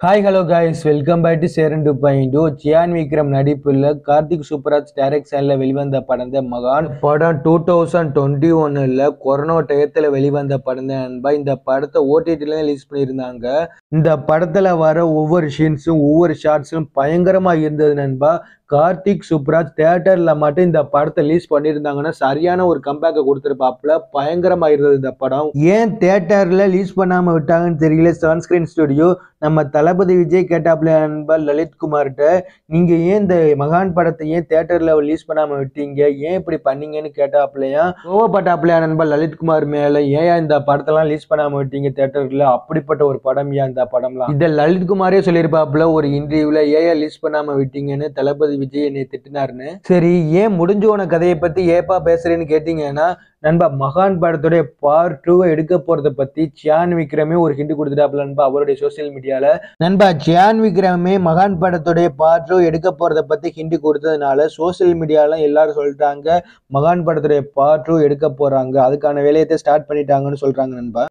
hi hello guys welcome back to Cheran two point two Chiyaan Vikram நடிப்பில் கார்த்திக் சூப்பராஜ் டைரக்ஷனில் வெளிவந்த படம் தான் மகான் படம் டூ தௌசண்ட் டுவெண்ட்டி ஒன்னில் கொரோனா டயத்தில் வெளிவந்த படம் தான் நண்பா இந்த படத்தை ஓடிடியில் ரிலீஸ் பண்ணியிருந்தாங்க இந்த படத்தில் வர ஒவ்வொரு சீன்ஸும் ஒவ்வொரு ஷார்ட்ஸும் பயங்கரமாக இருந்தது நண்பா கார்த்திக் சூப்பராஜ் தேட்டரில் மட்டும் இந்த படத்தை ரிலீஸ் பண்ணியிருந்தாங்கன்னா சரியான ஒரு கம்பேக்கை கொடுத்துருப்பாப்புல பயங்கரமாக இருந்தது இந்த படம் ஏன் தேட்டரில் ரிலீஸ் பண்ணாமல் விட்டாங்கன்னு தெரியல சன்ஸ்கிரீன் ஸ்டுடியோ நம்ம தளபதி விஜய் கேட்டாப்ல நண்பர் லலித் குமார்கிட்ட நீங்கள் ஏன் இந்த மகான் படத்தை ஏன் தேட்டரில் ரிலீஸ் பண்ணாமல் விட்டீங்க ஏன் இப்படி பண்ணீங்கன்னு கேட்டாப்லையா கோவப்பட்டாப்லையா நண்பர் லலித் குமார் மேலே ஏன் இந்த படத்தெல்லாம் ரிலீஸ் பண்ணாமல் விட்டீங்க தேட்டரில் அப்படிப்பட்ட ஒரு படம் ஏன் இந்த படம்லாம் இதை லலித் குமாரே சொல்லியிருப்பாப்புல ஒரு இன்டர்வியூவில் ஏன் ரிலீஸ் பண்ணாமல் விட்டீங்கன்னு தளபதி விஜய் என்னை திட்டினாருன்னு சரி ஏன் முடிஞ்சு போன கதையை பற்றி ஏப்பா பேசுறேன்னு கேட்டிங்கன்னா நண்பா மகான் படத்துடைய பார்ட் டூவை எடுக்க போறத பத்தி சியான் விக்ரமே ஒரு ஹிண்ட் கொடுத்துட்டாப்ல நண்பா அவருடைய சோசியல் மீடியால நண்பா சியான் விக்ரமே மகான் படத்துடைய பார்ட் டூ எடுக்க போறத பத்தி ஹிண்ட் கொடுத்ததுனால சோசியல் மீடியால எல்லாரும் சொல்லிட்டாங்க மகான் படத்துடைய பார்ட் டூ எடுக்க போறாங்க அதுக்கான வேலையத்தை ஸ்டார்ட் பண்ணிட்டாங்கன்னு சொல்றாங்க நண்பா